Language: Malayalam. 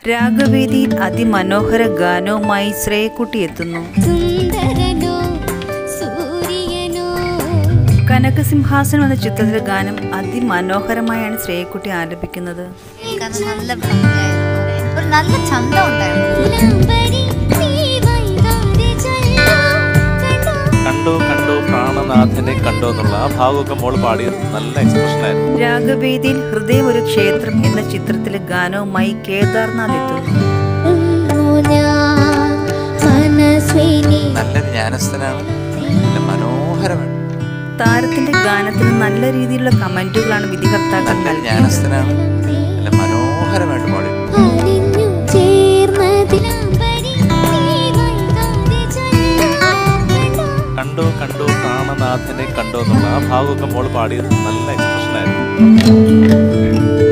രാഗവേദിയിൽ അതിമനോഹര ഗാനവുമായി ശ്രേയക്കുട്ടി എത്തുന്നു സുന്ദരനോ സൂര്യനോ കനകസിംഹാസനം എന്ന ചിത്രത്തിലെ ഗാനം അതിമനോഹരമായാണ് ശ്രേയക്കുട്ടി ആലപിക്കുന്നത് കാരണം നല്ല ഭംഗിയായിരുന്നു ഒരു നല്ല ചന്തം ഉണ്ടായിരുന്നു ലംബരി നീ വൈകാതെ ചൊല്ലോ കണ്ടോ കണ്ടു കണ്ടു പ്രാണനാഥനെ കണ്ടു എന്നുള്ള ആ ഭാഗമൊക്കെ മോൾ പാടിയത് നല്ല എക്സ്പ്രഷൻ ആയിരുന്നു രാഗവേദിയിൽ ഹൃദയം ഒരു ക്ഷേത്രം എന്ന ചിത്രത്തിലെ ഗാനവുമായി കേദാർനാഥ് എത്തുന്നു ഞാൻ മനസ്വിനി നല്ല ജ്ഞാനസ്ഥനാണ് നല്ല മനോഹരമാണ് താരത്തിന്റെ ഗാനത്തിന് നല്ല രീതിയിലുള്ള കമന്റുകളാണ് വിധികർത്താക്കൾ നല്ല നൽകിയത് ജ്ഞാനസ്ഥനാണ് നല്ല മനോഹരമായിട്ട് പാടി അലിഞ്ഞു ചേർന്നതിൽ ലംബരി നീ വൈകാതെ ചൊല്ലോ കണ്ടോ കണ്ടു കണ്ടു പ്രാണനാഥനെ കണ്ടു എന്നുള്ള ആ ഭാഗമൊക്കെ മോൾ പാടിയത് നല്ല എക്സ്പ്രഷൻ ആയിരുന്നു